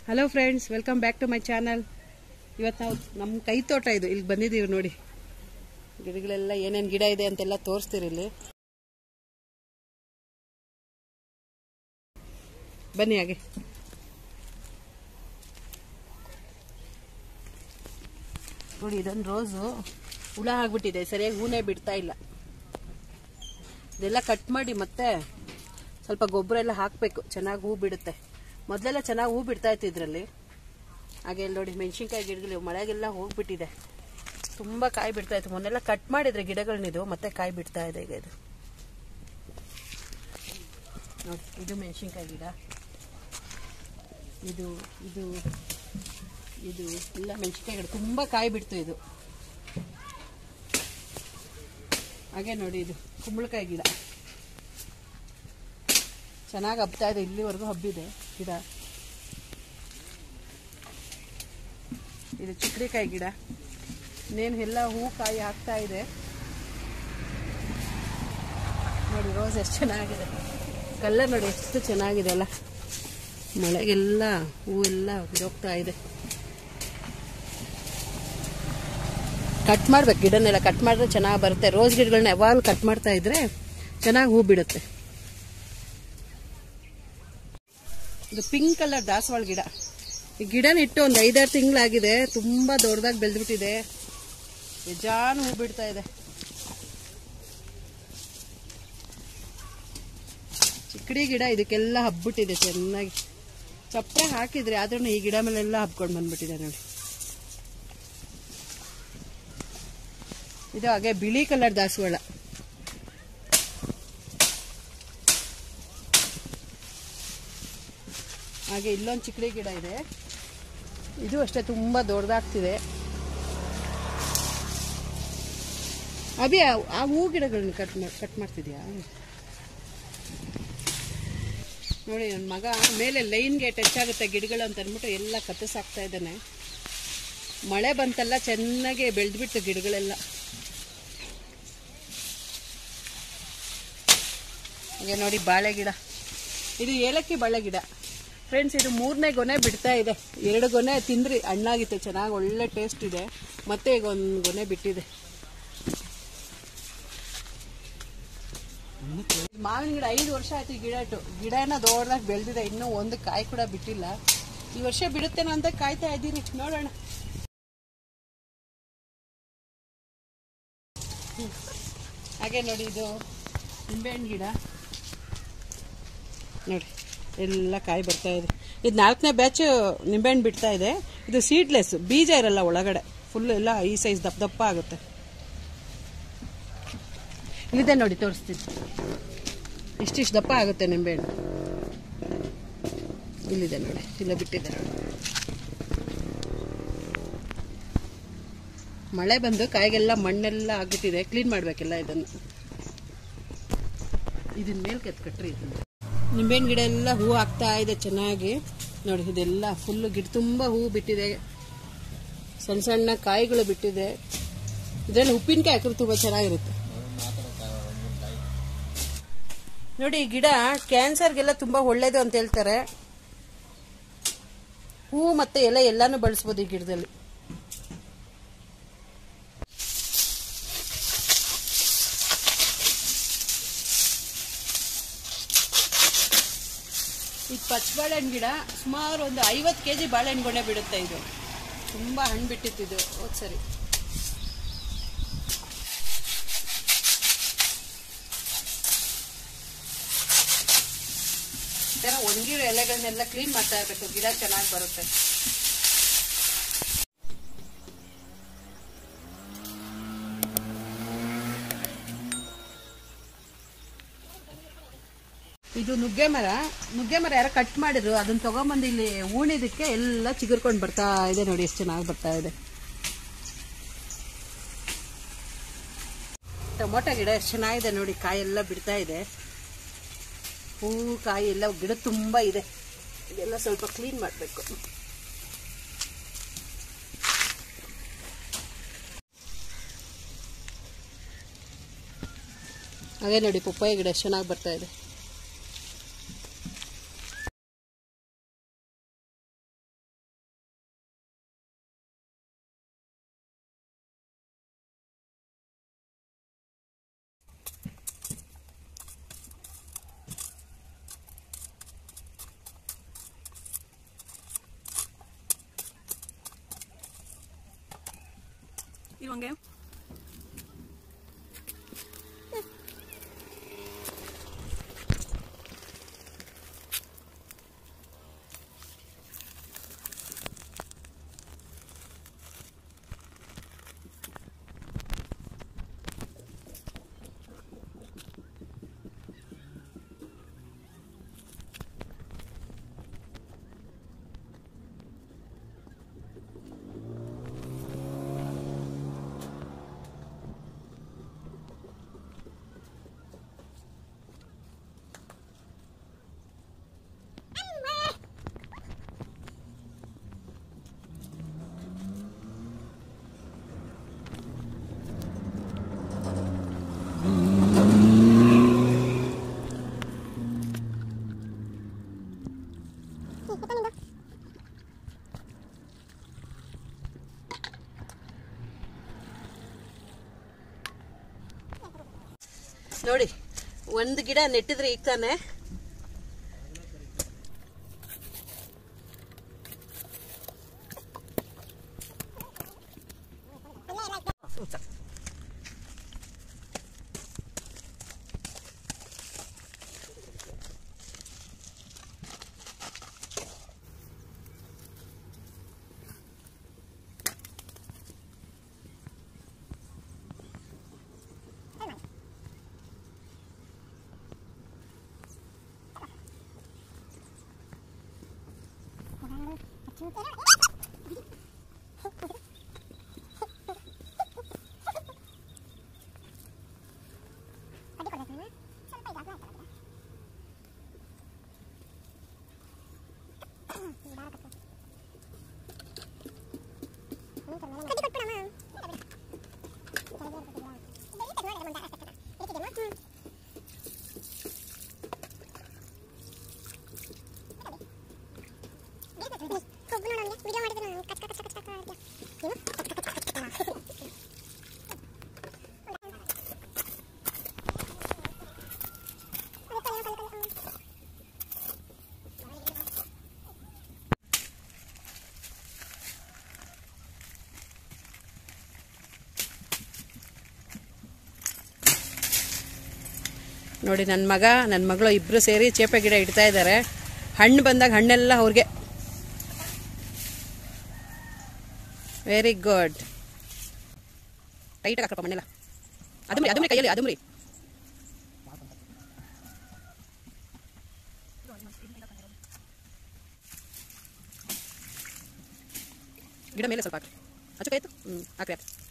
Hello friends welcome back to my channel ಇವತ್ತು ನಾವು ನಮ್ಮ ಕೈ ತೋಟ ಇದು ಇಲ್ಲಿ ಬಂದಿದ್ದೀವಿ ನೋಡಿ ಗಿಡಗಳೆಲ್ಲ ಏನೇನು ಗಿಡ ಇದೆ ಅಂತೆಲ್ಲ ತೋರಿಸ್ತೀರಿ ಇಲ್ಲಿ ಬನ್ನಿ ಹಾಗೆ ನೋಡಿ ಇದೊಂದು ರೋಸು ಹುಳ ಆಗ್ಬಿಟ್ಟಿದೆ ಸರಿಯಾಗಿ ಹೂನೇ ಬಿಡ್ತಾ ಇಲ್ಲ ಇದೆಲ್ಲ ಕಟ್ ಮಾಡಿ ಮತ್ತೆ ಸ್ವಲ್ಪ ಗೊಬ್ಬರ ಎಲ್ಲ ಹಾಕಬೇಕು ಚೆನ್ನಾಗಿ ಹೂ ಬಿಡುತ್ತೆ ಮೊದಲೆಲ್ಲ ಚೆನ್ನಾಗಿ ಹೂ ಬಿಡ್ತಾ ಇತ್ತು ಇದರಲ್ಲಿ ಹಾಗೆ ಇಲ್ಲಿ ನೋಡಿ ಮೆಣಸಿನ್ಕಾಯಿ ಗಿಡಗಳು ಮಳೆಗೆಲ್ಲ ಹೋಗ್ಬಿಟ್ಟಿದೆ ತುಂಬ ಕಾಯಿ ಬಿಡ್ತಾ ಇತ್ತು ಮೊನ್ನೆಲ್ಲ ಕಟ್ ಮಾಡಿದ್ರೆ ಗಿಡಗಳನ್ನಿದು ಮತ್ತೆ ಕಾಯಿ ಬಿಡ್ತಾ ಇದೆ ಈಗ ಇದು ನೋಡಿ ಇದು ಮೆಣಸಿನ್ಕಾಯಿ ಗಿಡ ಇದು ಇದು ಇದು ಎಲ್ಲ ಮೆಣಸಿನ್ಕಾಯಿ ಗಿಡ ತುಂಬ ಕಾಯಿ ಬಿಡ್ತು ಇದು ಹಾಗೆ ನೋಡಿ ಇದು ಕುಂಬಳಕಾಯಿ ಗಿಡ ಚೆನ್ನಾಗಿ ಹಬ್ತಾ ಇದೆ ಇಲ್ಲಿವರೆಗೂ ಹಬ್ಬಿದೆ ಗಿಡ ಇದು ಚಿಕ್ಕಡಿಕಾಯಿ ಗಿಡ ಇನ್ನೇನು ಎಲ್ಲ ಹೂ ಕಾಯಿ ಆಗ್ತಾ ಇದೆ ನೋಡಿ ರೋಸ್ ಎಷ್ಟು ಚೆನ್ನಾಗಿದೆ ಕಲ್ಲರ್ ನೋಡಿ ಎಷ್ಟು ಚೆನ್ನಾಗಿದೆ ಅಲ್ಲ ಮಳೆಗೆಲ್ಲ ಹೂವೆಲ್ಲ ಬಿಡೋಗ್ತಾ ಇದೆ ಕಟ್ ಮಾಡ್ಬೇಕು ಗಿಡನೆಲ್ಲ ಕಟ್ ಮಾಡಿದ್ರೆ ಚೆನ್ನಾಗಿ ಬರುತ್ತೆ ರೋಸ್ ಗಿಡಗಳನ್ನ ಯಾವಾಗಲೂ ಕಟ್ ಮಾಡ್ತಾ ಇದ್ರೆ ಚೆನ್ನಾಗಿ ಹೂ ಬಿಡುತ್ತೆ ಇದು ಪಿಂಕ್ ಕಲರ್ ದಾಸವಾಳ ಗಿಡ ಈ ಗಿಡನ ಇಟ್ಟು ಒಂದು ಐದಾರು ತಿಂಗಳಾಗಿದೆ ತುಂಬಾ ದೊಡ್ಡದಾಗಿ ಬೆಳೆದ್ಬಿಟ್ಟಿದೆ ಬೇಜಾನು ಹೂ ಬಿಡ್ತಾ ಇದೆ ಚಿಕ್ಕಡಿ ಗಿಡ ಇದಕ್ಕೆಲ್ಲ ಹಬ್ಬಿಟ್ಟಿದೆ ಚೆನ್ನಾಗಿ ಚಪ್ಪರೆ ಹಾಕಿದ್ರೆ ಆದ್ರೂ ಈ ಗಿಡ ಮೇಲೆಲ್ಲ ಹಬ್ಕೊಂಡು ಬಂದ್ಬಿಟ್ಟಿದೆ ನೋಡಿ ಇದು ಹಾಗೆ ಬಿಳಿ ಕಲರ್ ದಾಸವಾಳ ಹಾಗೆ ಇಲ್ಲೊಂದು ಚಿಕ್ಕಡಿ ಗಿಡ ಇದೆ ಇದು ಅಷ್ಟೇ ತುಂಬಾ ದೊಡ್ಡದಾಗ್ತಿದೆ ಅಭಿ ಆ- ಆ ಹೂ ಗಿಡಗಳನ್ನ ಕಟ್ ಮಾಡಿ ಕಟ್ ಮಾಡ್ತಿದ್ಯಾ ನೋಡಿ ನನ್ನ ಮಗ ಮೇಲೆ ಲೈನ್ಗೆ ಟಚ್ ಆಗುತ್ತೆ ಗಿಡಗಳು ಅಂತ ಅಂದ್ಬಿಟ್ಟು ಎಲ್ಲ ಕತ್ತರಿಸಾಕ್ತಾ ಇದ್ದಾನೆ ಮಳೆ ಬಂತಲ್ಲ ಚೆನ್ನಾಗಿ ಬೆಳೆದ್ಬಿಟ್ಟು ಗಿಡಗಳೆಲ್ಲ ಈಗ ನೋಡಿ ಬಾಳೆ ಗಿಡ ಇದು ಏಲಕ್ಕಿ ಬಾಳೆ ಗಿಡ ಫ್ರೆಂಡ್ಸ್ ಇದು ಮೂರನೇ ಗೊನೆ ಬಿಡ್ತಾ ಇದೆ ಎರಡು ಗೊನೆ ತಿಂದ್ರಿ ಹಣ್ಣಾಗಿತ್ತು ಚೆನ್ನಾಗಿ ಒಳ್ಳೆ ಟೇಸ್ಟ್ ಇದೆ ಮತ್ತೆ ಈಗ ಒಂದು ಗೊನೆ ಬಿಟ್ಟಿದೆ ಮಾವಿನ ಗಿಡ ಐದು ವರ್ಷ ಆಯ್ತು ಈ ಗಿಡ ಇಟ್ಟು ಗಿಡ ಏನೋ ದೊಡ್ಡದಾಗಿ ಬೆಳೆದಿದೆ ಇನ್ನೂ ಒಂದು ಕಾಯಿ ಕೂಡ ಬಿಟ್ಟಿಲ್ಲ ಈ ವರ್ಷ ಬಿಡುತ್ತೇನೋ ಅಂತ ಕಾಯ್ತಾ ಇದ್ದೀನಿ ನೋಡೋಣ ಹ್ಮ್. ಹಾಗೆ ನೋಡಿ ಇದು ನಿಂಬೆಹಣ್ಣು ಗಿಡ ನೋಡಿ ಎಲ್ಲ ಕಾಯಿ ಬರ್ತಾ ಇದೆ ಇದು ನಾಲ್ಕನೇ ಬ್ಯಾಚ್ ನಿಂಬೆಹಣ್ಣು ಬಿಡ್ತಾ ಇದೆ ಇದು ಸೀಡ್ಲೆಸ್ ಬೀಜ ಇರಲ್ಲ ಒಳಗಡೆ ಫುಲ್ ಎಲ್ಲ ಈ ಸೈಜ್ ದಪ್ಪ ದಪ್ಪ ಆಗುತ್ತೆ ಇಲ್ಲಿದೆ ನೋಡಿ ತೋರಿಸ್ತೀನಿ ಇಷ್ಟಿಷ್ಟು ದಪ್ಪ ಆಗುತ್ತೆ ನಿಂಬೆಹಣ್ಣು ಇಲ್ಲಿದೆ ನೋಡಿ ಇಲ್ಲ ಬಿಟ್ಟಿದೆ ನೋಡಿ ಮಳೆ ಬಂದು ಕಾಯಿಗೆಲ್ಲ ಮಣ್ಣೆಲ್ಲ ಆಗ್ಬಿಟ್ಟಿದೆ ಕ್ಲೀನ್ ಮಾಡಬೇಕೆಲ್ಲ ಇದನ್ನು ಇದನ್ನ ಮೇಲೆ ಕೆತ್ಕಟ್ರಿ ಇದನ್ನ ನಿಂಬೆಹಣ್ಣು ಗಿಡ ಎಲ್ಲ ಹೂ ಆಗ್ತಾ ಇದೆ ಚೆನ್ನಾಗಿ ನೋಡಿ ಇದೆಲ್ಲ ಫುಲ್ ಗಿಡ ತುಂಬ ಹೂ ಬಿಟ್ಟಿದೆ ಸಣ್ಣ ಸಣ್ಣ ಕಾಯಿಗಳು ಬಿಟ್ಟಿದೆ ಇದರಲ್ಲಿ ಉಪ್ಪಿನಕಾಯಿ ಹಾಕಿದ್ರೆ ತುಂಬ ಚೆನ್ನಾಗಿರುತ್ತೆ ನೋಡಿ ಈ ಗಿಡ ಕ್ಯಾನ್ಸರ್ಗೆಲ್ಲ ತುಂಬಾ ಒಳ್ಳೇದು ಅಂತ ಹೇಳ್ತಾರೆ ಹೂ ಮತ್ತೆ ಎಲೆ ಎಲ್ಲಾನು ಬಳಸ್ಬೋದು ಈ ಗಿಡದಲ್ಲಿ ಈ ಪಚ್ಚ ಬಾಳೆಹಣ್ಣು ಗಿಡ ಸುಮಾರು ಒಂದು ಐವತ್ತು ಕೆ ಜಿ ಬಾಳೆಹಣ್ಣು ಗೊನೆ ಬಿಡುತ್ತೆ ಇದು ತುಂಬ ಹಣ್ಣು ಬಿಟ್ಟಿತ್ತು ಇದು ಹೋದ್ ಸರಿ ಈ ಥರ ಒಣಗಿರೋ ಎಲೆಗಳನ್ನೆಲ್ಲ ಕ್ಲೀನ್ ಮಾಡ್ತಾ ಇರಬೇಕು ಗಿಡ ಚೆನ್ನಾಗಿ ಬರುತ್ತೆ ಇದು ನುಗ್ಗೆ ಮರ ನುಗ್ಗೆ ಮರ ಯಾರೋ ಕಟ್ ಮಾಡಿದ್ರು ಅದನ್ನ ತಗೊಂಬಂದು ಇಲ್ಲಿ ಉಣಿದಕ್ಕೆ ಎಲ್ಲ ಚಿಗುರ್ಕೊಂಡು ಬರ್ತಾ ಇದೆ ನೋಡಿ ಎಷ್ಟು ಚೆನ್ನಾಗಿ ಬರ್ತಾ ಇದೆ ಟೊಮೊಟೊ ಗಿಡ ಎಷ್ಟು ಚೆನ್ನಾಗಿದೆ ನೋಡಿ ಕಾಯಿ ಎಲ್ಲ ಬಿಡ್ತಾ ಇದೆ ಹೂ ಕಾಯಿ ಎಲ್ಲ ಗಿಡ ತುಂಬ ಇದೆ ಇದೆಲ್ಲ ಸ್ವಲ್ಪ ಕ್ಲೀನ್ ಮಾಡಬೇಕು ಹಾಗೆ ನೋಡಿ ಪಪ್ಪಾಯ ಗಿಡ ಎಷ್ಟು ಚೆನ್ನಾಗಿ ಬರ್ತಾ ಇದೆ ಇರುವಂಗೆ ನೋಡಿ ಒಂದು ಗಿಡ ನೆಟ್ಟಿದ್ರೆ ಈಗ ತಾನೆ ನೋಡಿ ನನ್ನ ಮಗ ನನ್ನ ಮಗಳು ಇಬ್ಬರು ಸೇರಿ ಚೇಪೆ ಗಿಡ ಇಡ್ತಾ ಇದ್ದಾರೆ ಹಣ್ಣು ಬಂದಾಗ ಹಣ್ಣೆಲ್ಲ ಅವ್ರಿಗೆ ವೆರಿ ಗುಡ್ ಟೈಟಾಗಿ ಹಾಕಪ್ಪ ಮಣ್ಣೆಲ್ಲ ಅದುಮ್ರಿ ಅದುಮ್ರಿ ಕೈಯಲ್ಲಿ ಅದುಮ್ರಿ ಗಿಡ ಮೇಲೆ ಸ್ವಲ್ಪ ಹಾಕಿ ಹಚ್ಚಕಾಯ್ತು ಹ್ಞೂ ಹಾಕ್ರಿ ಹಾಕ್ರಿ